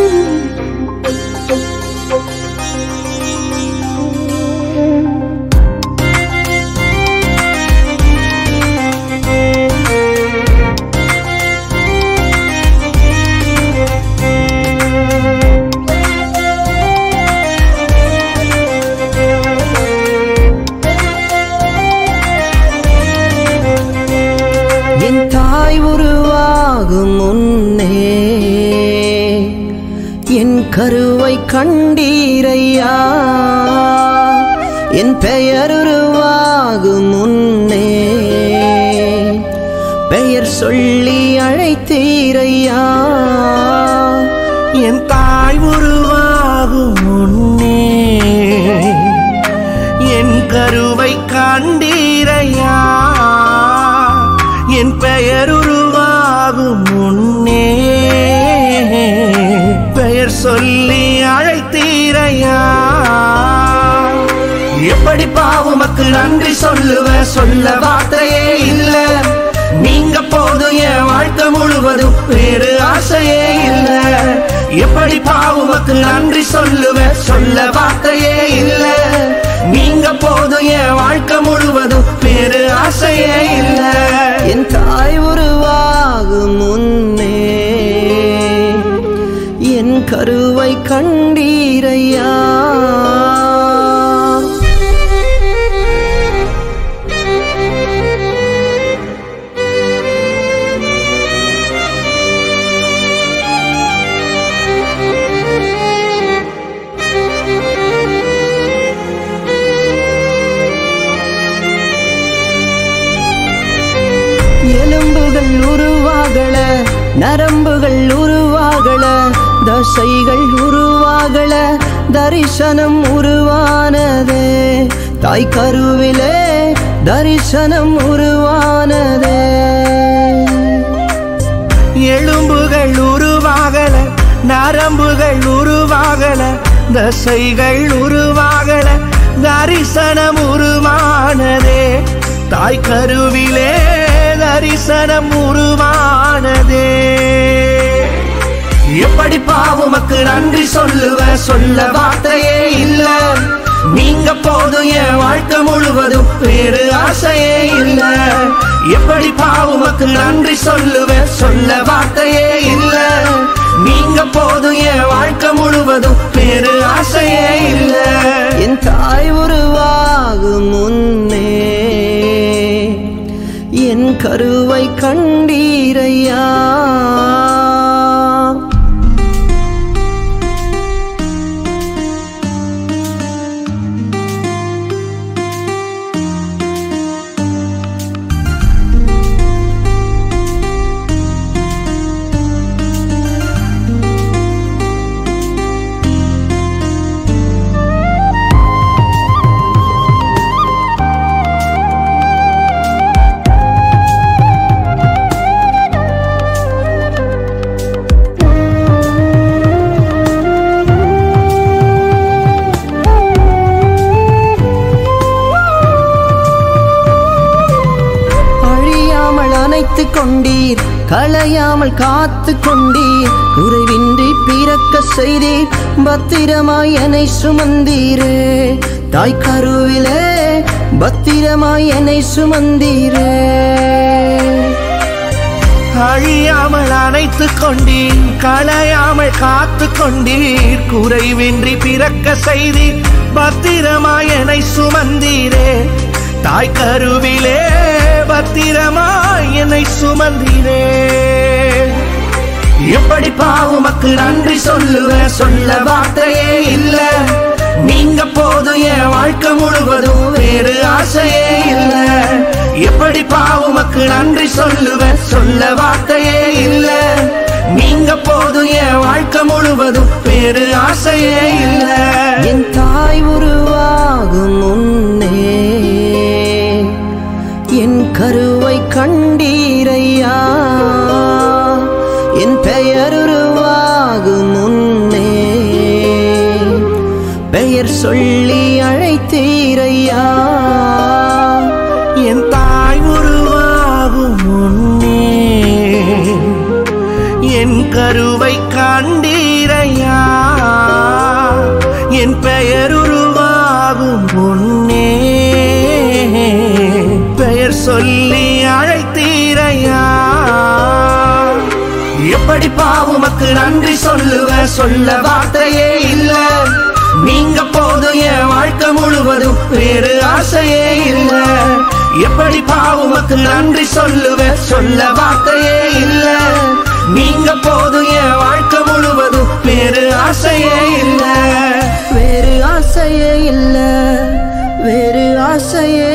என் தாய் உருவாகும் முன்னே என் கருவை கண்டீரையா என் பெயர் உருவாகும் முன்னே பெயர் சொல்லி அழைத்தீரையா என் தாய் உருவாகும் முன்னே என் கருவை கண்டீரையா என் பெயர் உருவாகும் முன்னே பெயர் சொல்லி அழைத்தீரையா எப்படி பாவமக்கு நன்றி சொல்லுவ சொல்ல வார்த்தையே இல்ல நீங்க போதும் என் வாழ்க்கை முழுவதும் வேறு ஆசையே இல்ல எப்படி பாவமக்கு நன்றி சொல்லுவ சொல்ல வார்த்தையே இல்ல நீங்க போதும் என் வாழ்க்கை முழுவதும் வேறு ஆசையே இல்ல என் தாய் உருவாகும் முன்னே என் கருவை கண்டீரையா எலும்புகள் உருவாகல நரம்புகள் உருவாகல தசைகள் உருவாகல தரிசனம் உருவானதே தாய் கருவிலே தரிசனம் உருவானதே எலும்புகள் உருவாகல நரம்புகள் உருவாகல தசைகள் உருவாகல தரிசனம் உருவானதே தாய் கருவிலே தரிசனம் உருவானதே எப்படி பாவமக்கு நன்றி சொல்லுவ சொல்ல வார்த்தையே இல்ல நீங்க போதும் என் வாழ்க்கை முழுவதும் வேறு ஆசையே இல்ல எப்படி பாவமக்கு நன்றி சொல்லுவ சொல்ல வார்த்தையே இல்ல நீங்க போதும் என் வாழ்க்கை முழுவதும் வேறு ஆசையே இல்ல என் தாய் உருவாகும் முன்னே என் கருவை கண்டீரையா அழியாமல் அணைத்து கொண்டீர் களையாமல் காத்து கொண்டீர் குறைவின்றி பிறக்க செய்தீர் பத்திரமாய் என்னை சுமந்தீரே தாய் கருவிலே பத்திரமாய் என்னை சுமந்தீரே அழியாமல் அணைத்து கொண்டீர் களையாமல் காத்து கொண்டீர் குறைவின்றி பிறக்க செய்தீர் பத்திரமாய் என்னை சுமந்தீரே தாய் கருவிலே பத்திரமாய் என்னை சுமந்தீரே எப்படி பாவமக்கு நன்றி சொல்லுவ சொல்ல வார்த்தையே இல்ல நீங்க போதும் என் வாழ்க்கை முழுவதும் வேறு ஆசையே இல்ல எப்படி பாவமக்கு நன்றி சொல்லுவ சொல்ல வார்த்தையே இல்ல நீங்க போதும் என் வாழ்க்கை முழுவதும் வேறு ஆசையே இல்ல என் தாய் உருவாகும் முன்னே என் கருவை கண்டீரையா என் பெயர் உருவாகும் முன்னே பெயர் சொல்லி அழைத்தீரையா என் தாய் உருவாகும் முன்னே என் கருவை கண்டீரையா என் பெயர் உருவாகும் பொன்னே பெயர் சொல்லி அழைத்தீரையா எப்படி பாவுமக்கு நன்றி சொல்லுவ சொல்ல வார்த்தையே இல்ல நீங்க போதும் என் வாழ்க்கை முழுவதும் வேறு ஆசையே இல்ல எப்படி பாவுமக்கு நன்றி சொல்லுவ சொல்ல வார்த்தையே இல்ல நீங்க போதும் என் வாழ்க்கை முழுவதும் வேறு ஆசையே இல்ல வேறு ஆசையே இல்ல வேறு ஆசையே